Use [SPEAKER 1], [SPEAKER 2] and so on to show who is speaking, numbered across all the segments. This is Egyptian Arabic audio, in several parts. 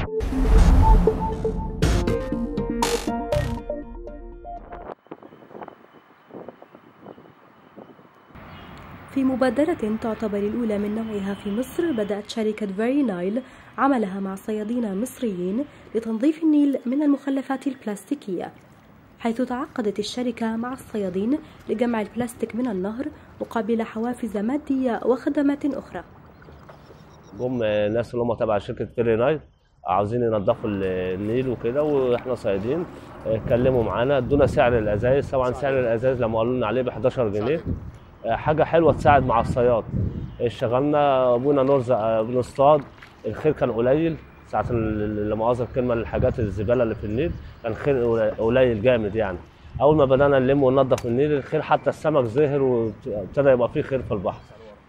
[SPEAKER 1] في مبادرة تعتبر الأولى من نوعها في مصر بدأت شركة فيري نايل عملها مع صيادين مصريين لتنظيف النيل من المخلفات البلاستيكية حيث تعاقدت الشركة مع الصيادين لجمع البلاستيك من النهر مقابل حوافز مادية وخدمات أخرى
[SPEAKER 2] جم ناس اللي هم تبع شركه فيري نايل عاوزين ينظفوا النيل وكده واحنا صيادين اتكلموا معانا ادونا سعر الازايز طبعا سعر الازايز لما قالوا لنا عليه ب 11 جنيه حاجه حلوه تساعد مع الصياد اشتغلنا ابونا نرزق بنصطاد الخير كان قليل ساعة لا مؤاخذة الكلمة الحاجات الزبالة اللي في النيل كان خير قليل جامد يعني أول ما بدأنا نلم وننظف النيل الخير حتى السمك ظهر وابتدى يبقى فيه خير في البحر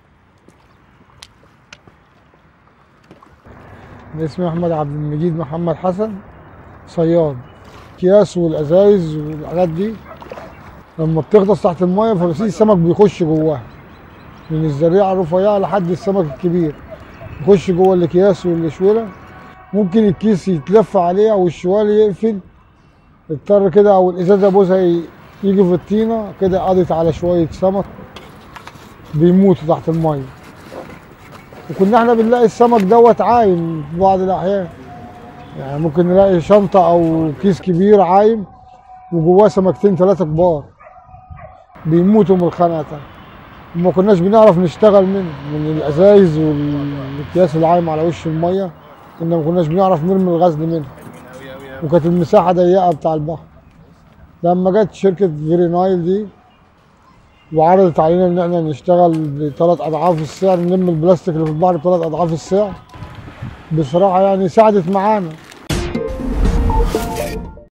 [SPEAKER 3] اسمي احمد عبد المجيد محمد حسن صياد اكياس والازايز والحاجات دي لما بتغطس تحت المايه فبسيب السمك بيخش جواها من الزريعه الرفيعه لحد السمك الكبير يخش جوه الاكياس والشوله ممكن الكيس يتلف عليه او الشوال يقفل اضطر كده او الازازه بوزها يجي في الطينه كده قضت على شويه سمك بيموتوا تحت الميه وكنا احنا بنلاقي السمك دوت عايم في بعض الاحيان يعني ممكن نلاقي شنطه او كيس كبير عايم وجواه سمكتين ثلاثه كبار بيموتوا من الخنقه وما كناش بنعرف نشتغل منه من الازايز والاكياس اللي عايم على وش الميه كنا ما كناش بنعرف نرمي الغزل منه وكانت المساحه ضيقه بتاع البحر لما جت شركه فيري نايل دي وعرضت علينا ان احنا نشتغل بثلاث اضعاف السعر نلم البلاستيك اللي في البحر بثلاث اضعاف السعر بصراحه يعني ساعدت معانا